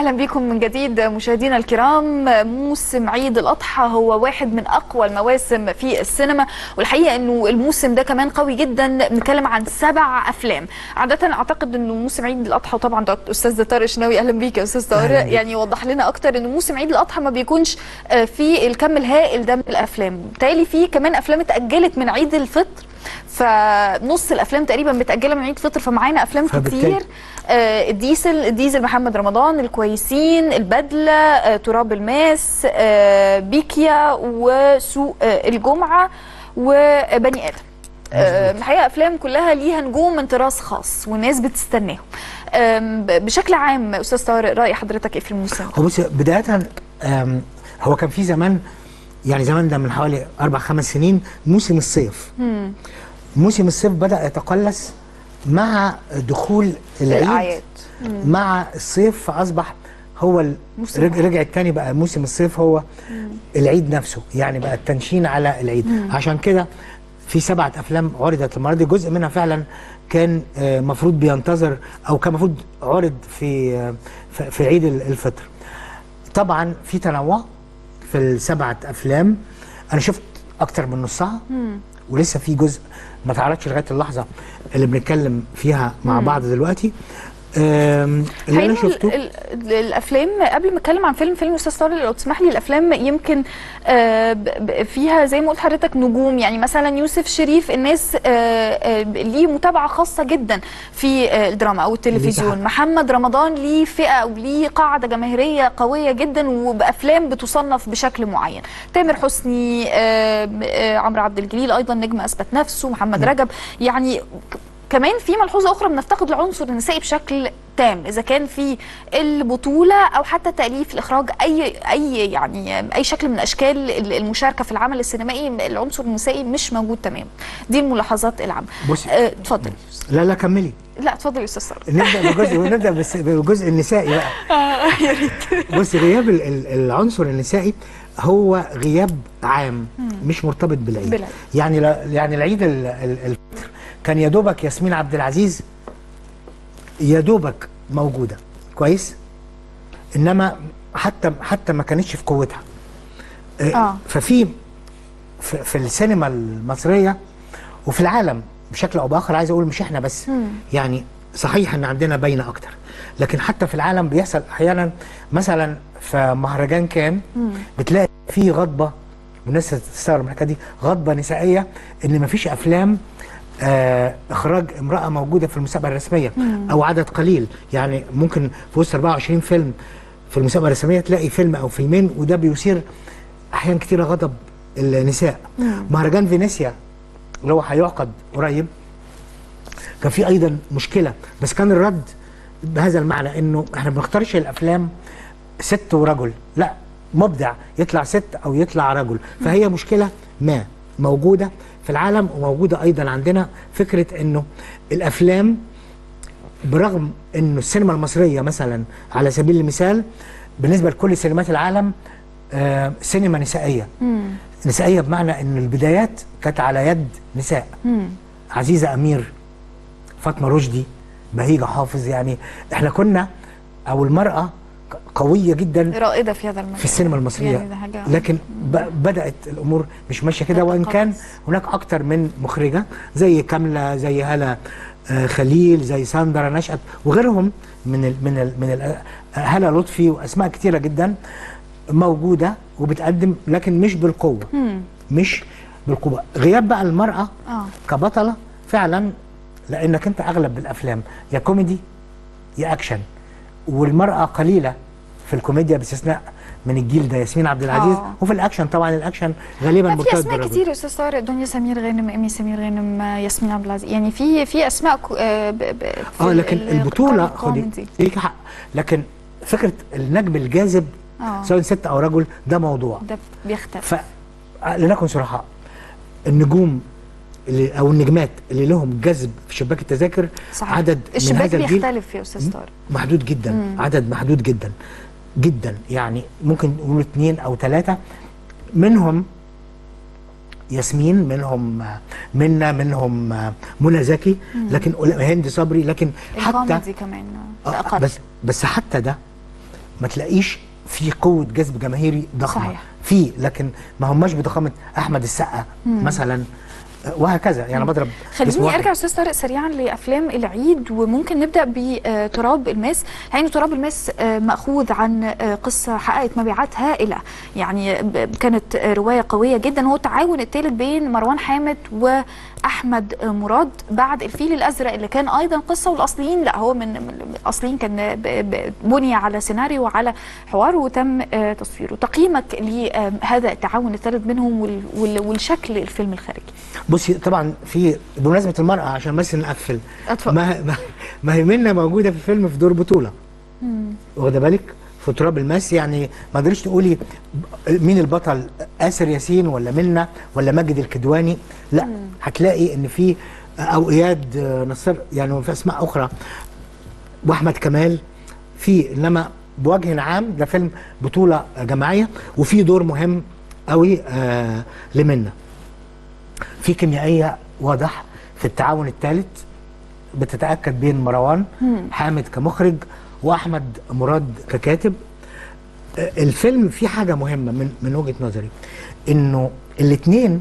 اهلا بكم من جديد مشاهدينا الكرام موسم عيد الاضحى هو واحد من اقوى المواسم في السينما والحقيقه انه الموسم ده كمان قوي جدا بنتكلم عن سبع افلام عاده اعتقد انه موسم عيد الاضحى وطبعا دكتور استاذ طارق شناوي اهلا بيك يا استاذ طارق يعني يوضح لنا اكتر انه موسم عيد الاضحى ما بيكونش في الكم الهائل ده من الافلام بالتالي في كمان افلام اتاجلت من عيد الفطر فنص الافلام تقريبا متاجله من عيد الفطر فمعانا افلام كتير آه الديزل الديزل محمد رمضان الكويسين البدله آه تراب الماس آه بيكيا وسوق آه الجمعه وبني ادم آه الحقيقه افلام كلها ليها نجوم من طراز خاص والناس بتستناهم بشكل عام استاذ طارق راي حضرتك ايه في الموسم هو بص بدايه هو كان في زمان يعني زمان ده من حوالي اربع خمس سنين موسم الصيف مم. موسم الصيف بدا يتقلص مع دخول العيد مع الصيف فاصبح هو رجع تاني بقى موسم الصيف هو مم. العيد نفسه يعني بقى التنشين على العيد مم. عشان كده في سبعه افلام عرضت المره دي جزء منها فعلا كان مفروض بينتظر او كان مفروض عرض في في عيد الفطر طبعا في تنوع في السبعه افلام انا شفت اكتر من نصها ولسه في جزء ما اتعرضش لغايه اللحظه اللي بنتكلم فيها مع مم. بعض دلوقتي اللي انا شفته الافلام قبل ما اتكلم عن فيلم فيلم استاذ طارق لو تسمح لي الافلام يمكن فيها زي ما قلت لحضرتك نجوم يعني مثلا يوسف شريف الناس ليه متابعه خاصه جدا في الدراما او التلفزيون محمد رمضان ليه فئه او ليه قاعده جماهيريه قويه جدا وبافلام بتصنف بشكل معين تامر حسني عمرو عبد الجليل ايضا نجم اثبت نفسه محمد رجب يعني كمان في ملحوظه اخرى بنفتقد العنصر النسائي بشكل تام اذا كان في البطوله او حتى تاليف الاخراج اي اي يعني اي شكل من اشكال المشاركه في العمل السينمائي العنصر النسائي مش موجود تماما دي الملاحظات العامه بصي اتفضل لا لا كملي لا اتفضل يا استاذ صالح نبدا بجزء نبدا بالجزء النسائي بقى يا ريت بصي غياب العنصر النسائي هو غياب عام مش مرتبط بالعيد بالعيد. يعني يعني العيد الفطر كان يا دوبك ياسمين عبد العزيز يا دوبك موجوده كويس انما حتى حتى ما كانتش في قوتها آه. ففي في, في السينما المصريه وفي العالم بشكل او باخر عايز اقول مش احنا بس مم. يعني صحيح ان عندنا باينه اكتر لكن حتى في العالم بيحصل احيانا مثلا في مهرجان كان بتلاقي في غضبه والناس تستغرب من الحكايه دي غضبه نسائيه ان مفيش افلام آه اخراج امراه موجوده في المسابقه الرسميه مم. او عدد قليل يعني ممكن في وسط 24 فيلم في المسابقه الرسميه تلاقي فيلم او فيلمين وده بيثير احيانا كتيره غضب النساء مم. مهرجان فينيسيا اللي هو هيعقد قريب كان في ايضا مشكله بس كان الرد بهذا المعنى انه احنا ما بنختارش الافلام ست ورجل لا مبدع يطلع ست او يطلع رجل فهي مشكله ما موجوده في العالم وموجوده ايضا عندنا فكره انه الافلام برغم انه السينما المصريه مثلا على سبيل المثال بالنسبه لكل سينمات العالم آه سينما نسائيه مم. نسائيه بمعنى ان البدايات كانت على يد نساء مم. عزيزه امير فاطمه رشدي بهيجه حافظ يعني احنا كنا او المراه قويه جدا رائده في هذا المجال في السينما المصريه يعني ده حاجة لكن بدات الامور مش ماشيه كده وان كان هناك اكتر من مخرجه زي كامله زي هلا خليل زي ساندرا نشأت وغيرهم من ال من ال من ال هلا لطفي واسماء كتيره جدا موجوده وبتقدم لكن مش بالقوه مم. مش بالقوه غياب بقى المراه اه كبطله فعلا لانك انت اغلب الافلام يا كوميدي يا اكشن والمراه قليله في الكوميديا باستثناء من الجيل ده ياسمين عبد العزيز آه. وفي الاكشن طبعا الاكشن غالبا في مرتبط اسماء بالرجل كتير يا استاذ طارق دنيا سمير غانم ايمي سمير غانم ياسمين عبد العزيز يعني في في اسماء كو- آه ب- ب- في اه لكن ال- البطوله القائمة خدي الكوميدي. ليك حق لكن فكره النجم الجاذب اه سواء ست او رجل ده موضوع ده بيختلف ف لنكن صرحاء النجوم اللي او النجمات اللي لهم جذب في شباك التذاكر صحيح. عدد من الشباك هذا الجيل بيختلف يا استاذ طارق محدود جدا مم. عدد محدود جدا جدا يعني ممكن نقول اثنين او ثلاثه منهم ياسمين منهم آه، منى منهم آه، منى زكي لكن هند صبري لكن حتى الكوميدي كمان آه، اقل بس بس حتى ده ما تلاقيش في قوه جذب جماهيري ضخمه صحيح. في لكن ما هماش بضخامه احمد السقا مثلا آه، وهكذا يعني بضرب باسم خليني واحد. ارجع استاذ طارق سريعا لافلام العيد وممكن نبدا بتراب الماس يعني تراب الماس آه، ماخوذ عن آه، قصه حققت مبيعات هائله يعني ب- كانت آه، روايه قويه جدا هو التعاون الثالث بين مروان حامد واحمد آه، مراد بعد الفيل الازرق اللي كان ايضا قصه والاصليين لا هو من من- الاصليين كان ب- ب- بني على سيناريو وعلى حوار وتم آه، تصويره تقييمك لهذا التعاون الثالث بينهم وال- وال- والشكل الفيلم الخارجي بصي طبعا في بمناسبه المراه عشان بس نقفل اتفضل. ما ما, ما هي منى موجوده في الفيلم في دور بطوله واخده بالك في تراب الماس يعني ما قدرتش تقولي مين البطل آسر ياسين ولا منى ولا ماجد الكدواني لا هتلاقي ان في او اياد نصر يعني في اسماء اخرى واحمد كمال في انما بوجه عام ده فيلم بطوله جماعيه وفي دور مهم قوي آه لمنى في كيميائيه واضح في التعاون الثالث بتتاكد بين مروان حامد كمخرج واحمد مراد ككاتب آه، الفيلم فيه حاجه مهمه من من وجهه نظري انه الاثنين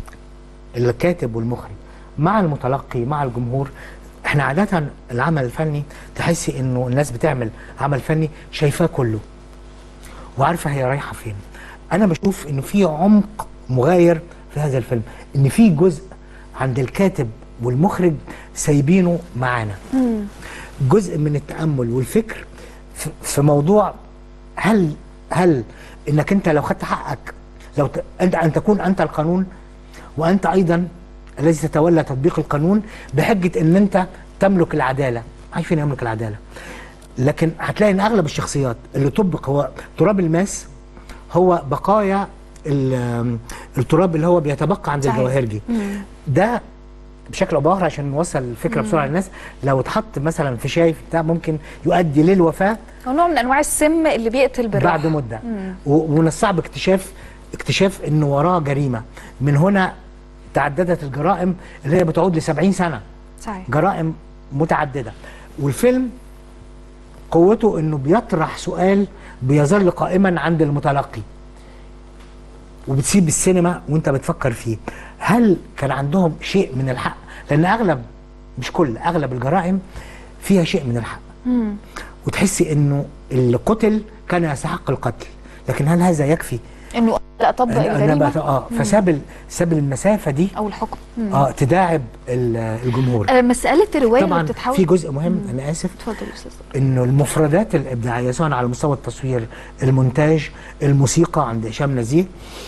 الكاتب والمخرج مع المتلقي مع الجمهور احنا عاده العمل الفني تحسي انه الناس بتعمل عمل فني شايفاه كله وعارفه هي رايحه فين انا بشوف انه في عمق مغاير في هذا الفيلم ان في جزء عند الكاتب والمخرج سايبينه معانا جزء من التامل والفكر في- في موضوع هل هل انك انت لو خدت حقك لو ت... انت ان تكون انت القانون وانت ايضا الذي تتولى تطبيق القانون بحجه ان انت تملك العداله عارفين يملك العداله لكن هتلاقي ان اغلب الشخصيات اللي طبق هو تراب الماس هو بقايا ال- التراب اللي هو بيتبقى عند صحيح. الجواهرجي ده بشكل او باخر عشان نوصل الفكره بسرعه للناس لو اتحط مثلا في شاي في بتاع ممكن يؤدي للوفاه هو نوع من انواع السم اللي بيقتل بالراحه بعد مده و- ومن الصعب اكتشاف اكتشاف ان وراه جريمه من هنا تعددت الجرائم اللي هي بتعود ل 70 سنه صحيح جرائم متعدده والفيلم قوته انه بيطرح سؤال بيظل قائما عند المتلقي وبتسيب السينما وانت بتفكر فيه هل كان عندهم شيء من الحق لان اغلب مش كل اغلب الجرائم فيها شيء من الحق وتحسي انه اللي قتل كان يستحق القتل لكن هل هذا يكفي انه لا اطبق أنا- أنا الجريمه بقى- اه فساب ال- ساب المسافه دي او الحكم اه تداعب ال- الجمهور آه، مساله الروايه اللي طبعا بتتحول في جزء مهم انا اسف اتفضل يا استاذ انه المفردات الابداعيه سواء على مستوى التصوير المونتاج الموسيقى عند هشام نزيه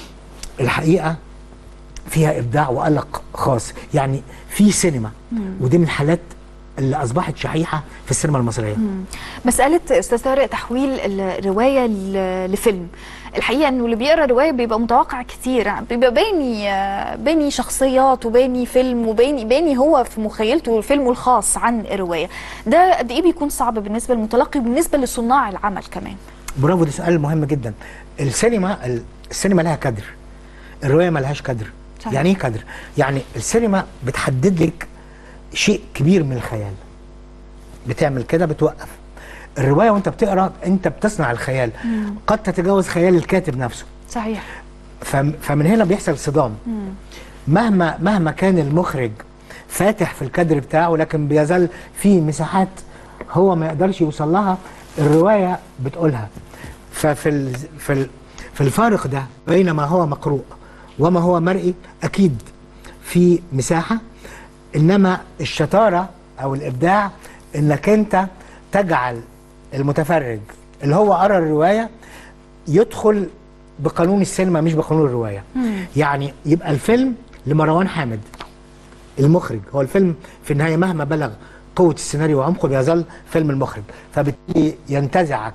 الحقيقه فيها ابداع والق خاص يعني في سينما ودي من الحالات اللي اصبحت شحيحه في السينما المصريه مسألة أستاذ طارق تحويل الرواية ل- لفيلم الحقيقة إنه اللي بيقرأ رواية بيبقى متوقع كتير بيبقى باني آه، باني شخصيات وباني فيلم وباني باني هو في مخيلته فيلمه الخاص عن الرواية ده قد إيه بيكون صعب بالنسبة للمتلقي وبالنسبة لصناع العمل كمان برافو ده سؤال مهم جدا السينما السينما لها كادر الروايه ما لهاش كادر صحيح. يعني ايه كادر يعني السينما بتحدد لك شيء كبير من الخيال بتعمل كده بتوقف الروايه وانت بتقرا انت بتصنع الخيال قد تتجاوز خيال الكاتب نفسه صحيح فم- فمن هنا بيحصل صدام مهما مهما كان المخرج فاتح في الكادر بتاعه لكن بيظل في مساحات هو ما يقدرش يوصل لها الروايه بتقولها ففي ال في ال في الفارق ده بين ما هو مقروء وما هو مرئي اكيد في مساحه انما الشطاره او الابداع انك انت تجعل المتفرج اللي هو قرا الروايه يدخل بقانون السينما مش بقانون الروايه يعني يبقى الفيلم لمروان حامد المخرج هو الفيلم في النهايه مهما بلغ قوه السيناريو وعمقه بيظل فيلم المخرج فبالتالي ينتزعك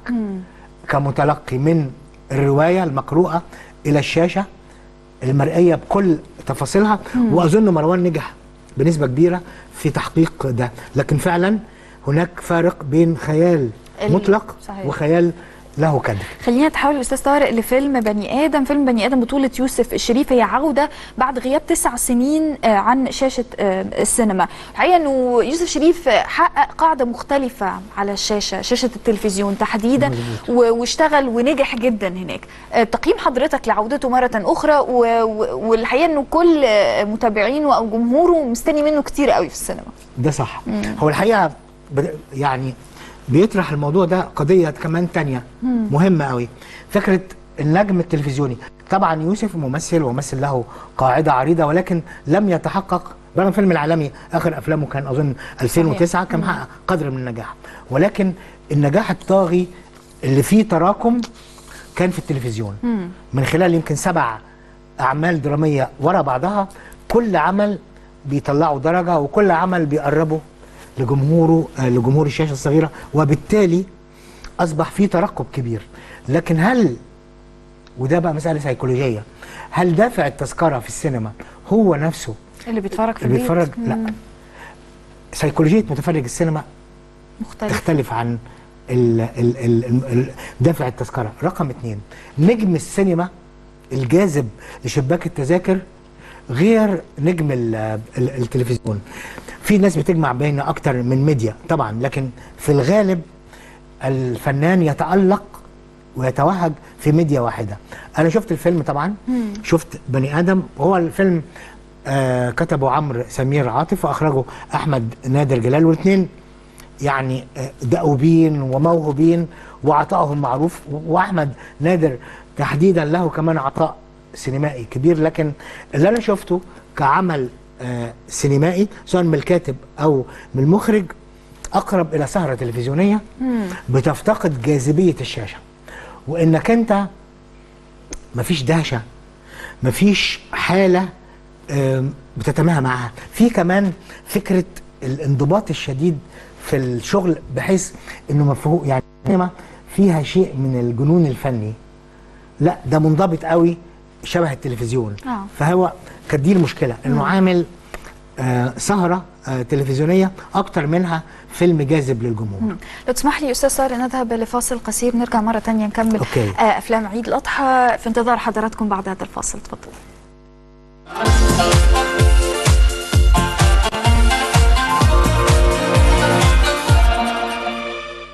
كمتلقي من الروايه المقروءه الى الشاشه المرئيه بكل تفاصيلها واظن مروان نجح بنسبه كبيره في تحقيق ده لكن فعلا هناك فارق بين خيال ال- مطلق صحيح. وخيال له كدر خلينا نتحول استاذ طارق لفيلم بني ادم فيلم بني ادم بطوله يوسف الشريف هي عوده بعد غياب تسع سنين آه، عن شاشه آه، السينما الحقيقه انه يوسف شريف آه، حقق قاعده مختلفه على الشاشه شاشه التلفزيون تحديدا مظبوط. و- واشتغل ونجح جدا هناك آه، تقييم حضرتك لعودته مره اخرى و- و- والحقيقه انه كل آه، متابعينه او جمهوره مستني منه كتير قوي في السينما ده صح هو الحقيقه بد- يعني بيطرح الموضوع ده قضيه كمان تانية مهمه قوي فكره النجم التلفزيوني طبعا يوسف ممثل وممثل له قاعده عريضه ولكن لم يتحقق برغم الفيلم العالمي اخر افلامه كان اظن 2009 كان محقق قدر من النجاح ولكن النجاح الطاغي اللي فيه تراكم كان في التلفزيون من خلال يمكن سبع اعمال دراميه ورا بعضها كل عمل بيطلعوا درجه وكل عمل بيقربوا لجمهوره آه، لجمهور الشاشه الصغيره وبالتالي اصبح في ترقب كبير لكن هل وده بقى مساله سيكولوجيه هل دافع التذكره في السينما هو نفسه اللي بيتفرج في اللي البيت بيتفرج لا سيكولوجيه متفرج السينما مختلف تختلف عن ال ال ال ال دافع التذكره رقم اتنين نجم السينما الجاذب لشباك التذاكر غير نجم ال ال التلفزيون في ناس بتجمع بين اكتر من ميديا طبعا لكن في الغالب الفنان يتالق ويتوهج في ميديا واحده انا شفت الفيلم طبعا شفت بني ادم هو الفيلم آه كتبه عمرو سمير عاطف واخرجه احمد نادر جلال والاثنين يعني آه، دؤوبين وموهوبين وعطائهم معروف واحمد نادر تحديدا له كمان عطاء سينمائي كبير لكن اللي انا شفته كعمل آه، سينمائي سواء من الكاتب او من المخرج اقرب الى سهره تلفزيونيه بتفتقد جاذبيه الشاشه وانك انت مفيش دهشه مفيش حاله آم، بتتماهى معاها في كمان فكره الانضباط الشديد في الشغل بحيث انه مفهوم يعني السينما فيها شيء من الجنون الفني لا ده منضبط قوي شبه التلفزيون آه. فهو كانت دي المشكله انه عامل آه سهره آه تلفزيونيه اكتر منها فيلم جاذب للجمهور لو تسمح لي استاذ ساره نذهب لفاصل قصير نرجع مره تانية نكمل أوكي. آه، افلام عيد الاضحى في انتظار حضراتكم بعد هذا الفاصل تفضل